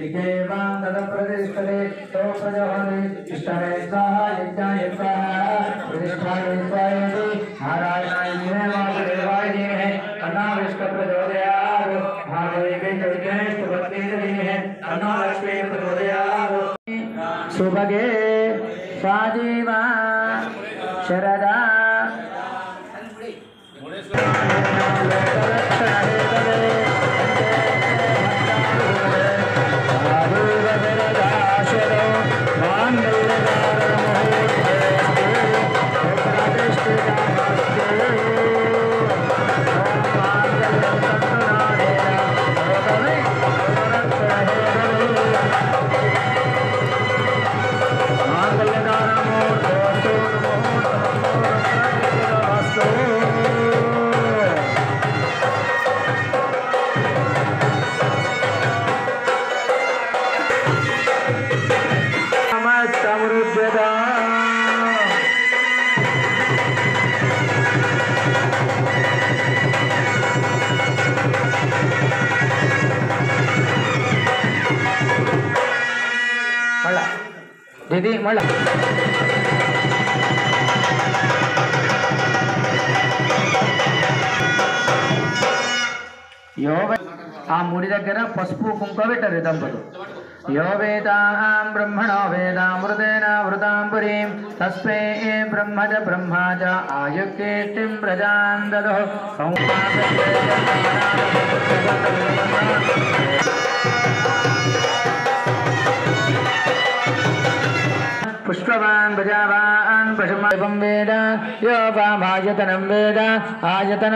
इकेवां तदप्रतिष्ठते तो प्रजोहति इष्टवे स्वाहा यज्ञाय स्वाहा प्रतिष्ठाय स्वाहेति नारायणाय धीमहि वासुदेवाय धीमहि तन्नो विष्णु प्रचोदयात् भागवते जयज्ञेष्ठभक्ति धीमहि तन्नो लक्ष्मी प्रचोदयात् सुभगे स्वाजीवा शरदा మళ్ళా ఇది మళ్ళా యోగ ఆ ముడి దగ్గర పసుపు కుంకుమ పెట్టారు ఈ దంపతులు యో వేదాం బ్రహ్మణో వేదామృతేన వృతాం పురీం తస్మై బ్రహ్మజ బ్రహ్మాజ ఆయుక్తీర్తిం ప్రజాన్ దదో పుష్పవాన్ ప్రజావాన్ పశుమం వేద యో వామాయతనం వేద ఆయతన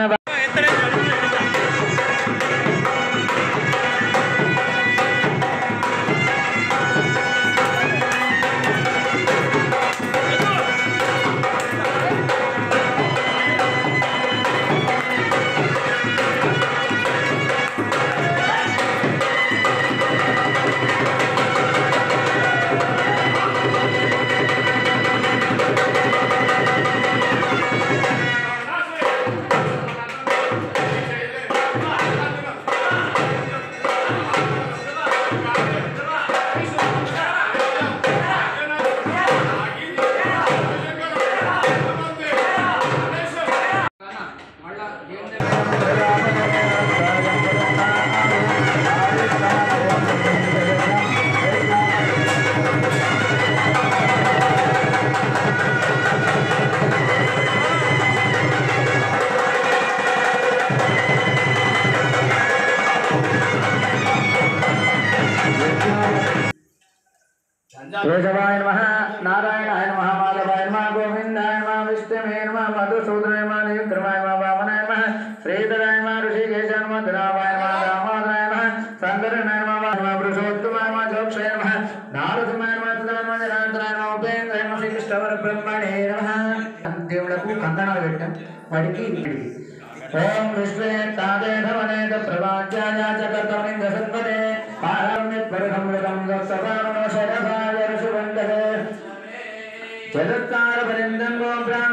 కేశవాయ నమ నారాయణాయ నమ మాధవాయ నమ గోవిందాయ నమ విష్ణువే నమ మధుసూదనాయ నమ నియుక్రమాయ నమ వామనాయ నమ శ్రీధరాయ నమ ఋషికేశాయ నమ ధనావాయ నమ దామోదరాయ నమ శంకరనాయ నమ నమ పురుషోత్తమాయ నమ జోక్షాయ నమ నారసింహాయ నమ తదాయ నమ జనార్దనాయ నమ ఉపేంద్రాయ నమ శ్రీకృష్ణవర బ్రహ్మణే నమ దేవులకు కందనాలు పెట్టాం వాడికి వీడికి ఓం విశ్వే తాదే ధవనేత ప్రవాజ్యాయ జగతమింద సత్పదే పారమిత్వరగమృతం సపావనో శరభాయ ఋషువందహే చతుత్తార పర్యంతం గోబ్రా